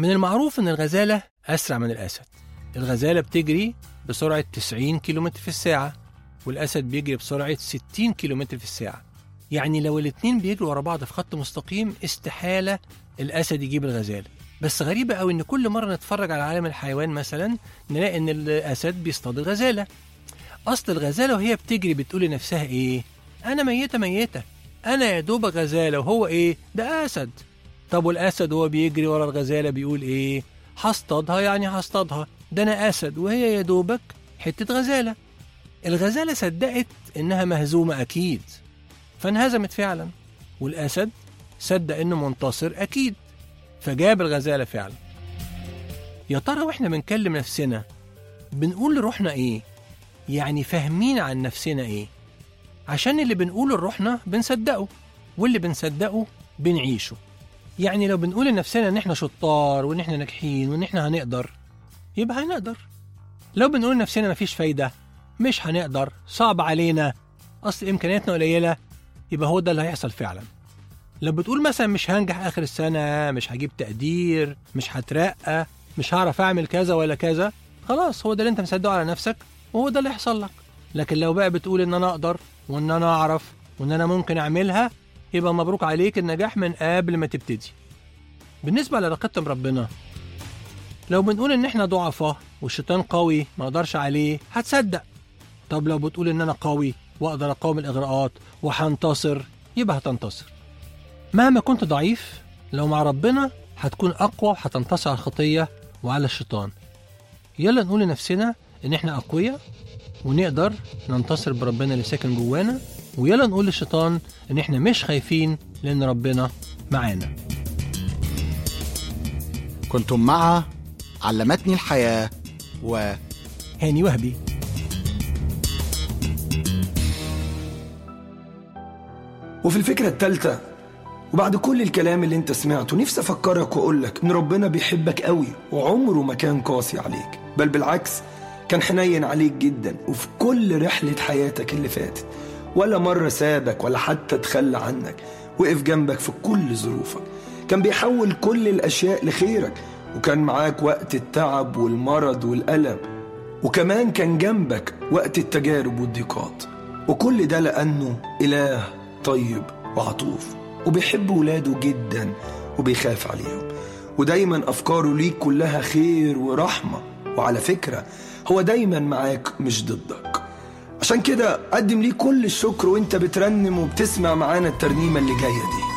من المعروف إن الغزالة أسرع من الأسد الغزالة بتجري بسرعة 90 كيلومتر في الساعة والأسد بيجري بسرعة 60 كيلومتر في الساعة يعني لو الاتنين بيجروا ورا بعض في خط مستقيم استحالة الأسد يجيب الغزالة بس غريبة قوي إن كل مرة نتفرج على عالم الحيوان مثلا نلاقي إن الأسد بيصطاد الغزالة أصل الغزالة وهي بتجري بتقول لنفسها إيه؟ أنا ميتة ميتة أنا يا دوب غزالة وهو إيه؟ ده أسد طب والأسد وهو بيجري ورا الغزالة بيقول إيه؟ هصطادها يعني هصطادها ده أنا أسد وهي يا دوبك حتة غزالة الغزالة صدقت إنها مهزومة أكيد فانهزمت فعلا والأسد صدق إنه منتصر أكيد فجاب الغزالة فعلا يا ترى وإحنا بنكلم نفسنا بنقول لروحنا إيه؟ يعني فاهمين عن نفسنا إيه؟ عشان اللي بنقوله لروحنا بنصدقه واللي بنصدقه بنعيشه يعني لو بنقول لنفسنا إن إحنا شطار وإن إحنا ناجحين وإن إحنا هنقدر يبقى هنقدر لو بنقول لنفسنا مفيش فايدة مش هنقدر صعب علينا أصل إمكانياتنا قليلة يبقى هو ده اللي هيحصل فعلا لو بتقول مثلا مش هنجح آخر السنة مش هجيب تقدير مش هترقى مش هعرف أعمل كذا ولا كذا خلاص هو ده اللي أنت مصدقه على نفسك وهو ده اللي هيحصل لك لكن لو بقى بتقول إن أنا أقدر وإن أنا أعرف وإن أنا ممكن أعملها يبقى مبروك عليك النجاح من قبل ما تبتدي بالنسبة لعلاقتنا بربنا لو بنقول ان احنا ضعفاء والشيطان قوي ما اقدرش عليه هتصدق طب لو بتقول ان انا قوي واقدر اقاوم الاغراءات وهنتصر يبقى هتنتصر مهما كنت ضعيف لو مع ربنا هتكون اقوى وهتنتصر على الخطيه وعلى الشيطان يلا نقول لنفسنا ان احنا اقوياء ونقدر ننتصر بربنا اللي ساكن جوانا ويلا نقول للشيطان ان احنا مش خايفين لان ربنا معانا كنتم مع علمتني الحياة و هاني وهبي وفي الفكرة التالتة وبعد كل الكلام اللي انت سمعته نفسي افكرك واقولك ان ربنا بيحبك قوي وعمره ما كان قاسي عليك بل بالعكس كان حنين عليك جدا وفي كل رحلة حياتك اللي فاتت ولا مرة سابك ولا حتى تخلى عنك وقف جنبك في كل ظروفك كان بيحول كل الأشياء لخيرك وكان معاك وقت التعب والمرض والألم وكمان كان جنبك وقت التجارب والضيقات وكل ده لأنه إله طيب وعطوف وبيحب ولاده جدا وبيخاف عليهم ودايما أفكاره ليك كلها خير ورحمة وعلى فكرة هو دايما معاك مش ضدك عشان كده قدم ليه كل الشكر وانت بترنم وبتسمع معانا الترنيمة اللي جاية دي